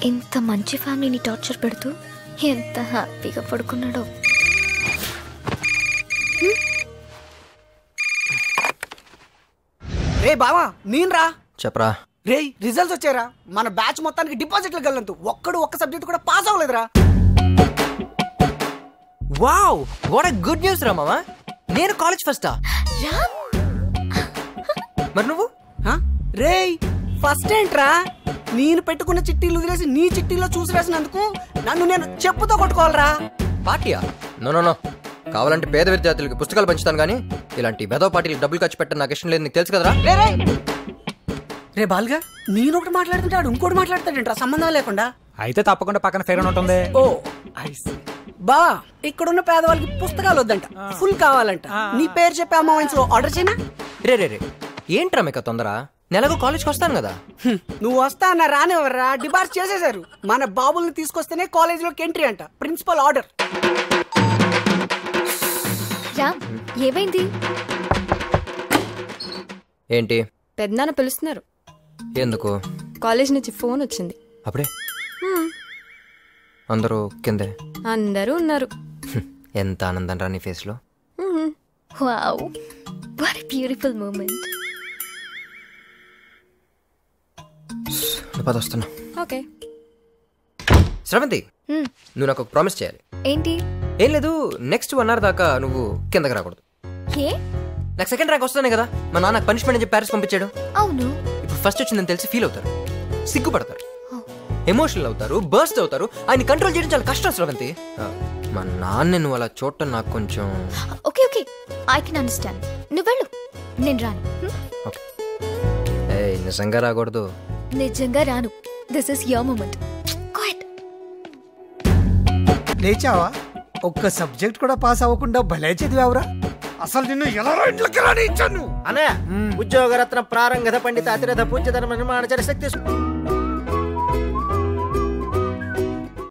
ఇంత మంచి ఫ్యామిలీని టార్చర్ పెడుతూ ఎంత హ్యాపీగా పడుకున్నాడో రే బావా నేను రా చెప్పరా రే రిజల్ట్స్ వచ్చారా మన బ్యాచ్ మొత్తానికి డిపాజిట్లు గల్లంతు ఒక్కడు ఒక్క సబ్జెక్ట్ కూడా పాస్ అవ్వలేదురా వావ్ వాట్ గుడ్ న్యూస్ రా మామా నేను కాలేజ్ ఫస్టా మరి నువ్వు రే ఫస్ట్ ఏంట్రా నేను పెట్టుకున్న చిట్టీలు వదిలేసి నీ చిట్టీలో చూసి రాసినందుకు నన్ను నేను చెప్పుతో కొట్టుకోవాలరా పార్టీయా నో నో నో కావాలంటే పేద విద్యార్థులకి పుస్తకాలు పంచుతాను కానీ ఇలాంటి వెదవ పార్టీలకు డబ్బులు ఖర్చు పెట్టడం నాకు ఇష్టం లేదు నీకు తెలుసు కదరా రే రే రే బాల్గా నేను ఒకటి మాట్లాడుతుంటాడు ఇంకోటి మాట్లాడతాడంట్రా సంబంధం లేకుండా అయితే తప్పకుండా పక్కన ఫేర్ ఉంటుంది ఓ ఐస్ బా ఇక్కడున్న పేదవాళ్ళకి పుస్తకాలు వద్దంట ఫుల్ కావాలంట నీ పేరు చెప్పి అమ్మ వయసులో ఆర్డర్ చేయనా రే రే రే ఏంట్రా మీకు ఆ తొందర నెలకు కాలేజ్కి వస్తాను కదా హ్మ్, నువ్వు వస్తా అన్న రానివ్వరా డిబార్స్ చేసేశారు మన బాబుల్ని తీసుకొస్తేనే కాలేజీలోకి ఎంట్రీ అంట ప్రిన్సిపల్ ఆర్డర్ రామ్ ఏమైంది ఏంటి పెద్దనాన్న పిలుస్తున్నారు ఎందుకు కాలేజ్ నుంచి ఫోన్ వచ్చింది అప్పుడే హ్మ్. అందరూ కిందే అందరూ ఉన్నారు హ్మ్, ఎంత ఆనందం రా నీ ఫేస్లో హ్మ్. వావ్ వాట్ బ్యూటిఫుల్ మూమెంట్ పద వస్తున్నా ఓకే శ్రవంతి నువ్వు నాకు ఒక ప్రామిస్ చేయాలి ఏంటి ఏం లేదు నెక్స్ట్ వన్ అవర్ దాకా నువ్వు కిందకి రాకూడదు ఏ నాకు సెకండ్ ర్యాంక్ వస్తానే కదా మా నాన్న పనిష్మెంట్ అని చెప్పి ప్యారిస్ పంపించాడు అవును ఇప్పుడు ఫస్ట్ వచ్చిందని తెలిసి ఫీల్ అవుతారు సిగ్గుపడతారు ఎమోషనల్ అవుతారు బర్స్ట్ అవుతారు ఆయన కంట్రోల్ చేయడం చాలా కష్టం శ్రవంతి ఆ, మా నాన్న నువ్వు అలా చూడటం నాకు కొంచెం okay okay I can understand నువ్వు వెళ్ళు నేను రాను హ్మ్? ఓకే ఏ నిజంగా రాకూడదు నిజంగా రాను దిస్ ఇస్ యోర్ మూమెంట్ లేచావా ఒక్క సబ్జెక్ట్ కూడా పాస్ అవ్వకుండా భలే చదివావురా అసలు నిన్ను ఎలా ఇంట్లోకి రానిచ్చాను అన్నయ్య ఉద్యోగరత్న ప్రారంగత పండిత అతిరథ పూజ్యధర్మ నిర్మాణ చర శక్తి